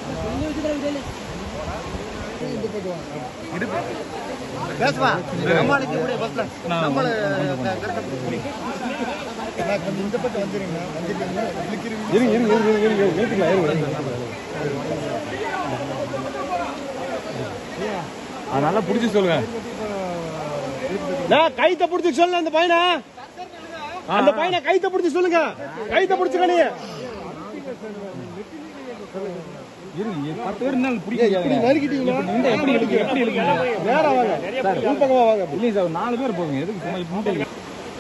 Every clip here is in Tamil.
பேசுவா நம்மளுக்கு கூட பஸ்ல நம்மள இந்த பக்கம் வந்துருங்க வந்துருக்கீங்க இருங்க இருங்க இருங்க இருங்க இருங்க இழுத்துக்கலாம் இருங்க அது நல்லா பிடிச்சி சொல்லுங்க நான் கைத்த பிடிச்சி சொல்ல அந்த பையனை அந்த பையனை கைத்த பிடிச்சி சொல்லுங்க கைத்த பிடிச்சுக்க நீ இருங்க பத்து பேர் இருந்தாலும் பிடிக்க நறுக்கிட்டீங்களா இந்த எப்படி இழுக்கு எப்படி இழுக்கு நேரா வாங்க சார் உள் பக்கமா வாங்க இல்லைங்க சார் நாலு பேர் போவீங்க எதுக்கு சும்மா இப்படி மூட்டை இழுக்க?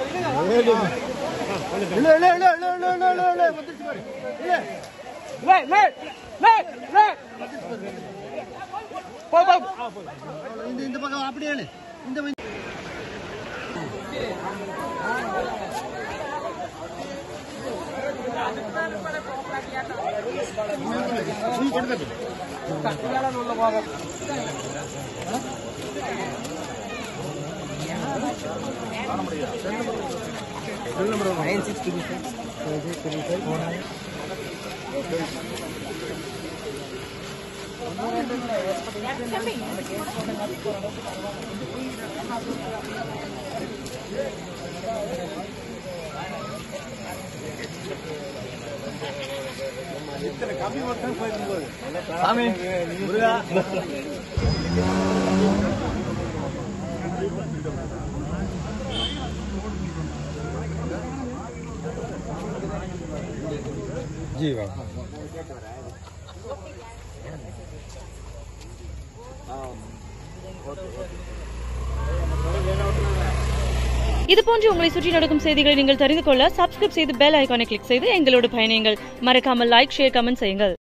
இல்ல இல்ல இல்ல இல்ல இல்ல இல்ல இல்ல இல்ல வந்துருச்சு பாரு இல்ல லே லே லே லே போ போ இந்த இந்த பக்கம் அப்படியே இழு. இந்த பக்கம் சாமி முருகா ஜீவா இது போன்று உங்களை சுற்றி நடக்கும் செய்திகளை நீங்கள் தெரிந்து கொள்ள சப்ஸ்கிரைப் செய்து பெல் ஐகானை கிளிக் செய்து எங்களோடு பயணியுங்கள் மறக்காமல் லைக் ஷேர் கமெண்ட் செய்யுங்கள்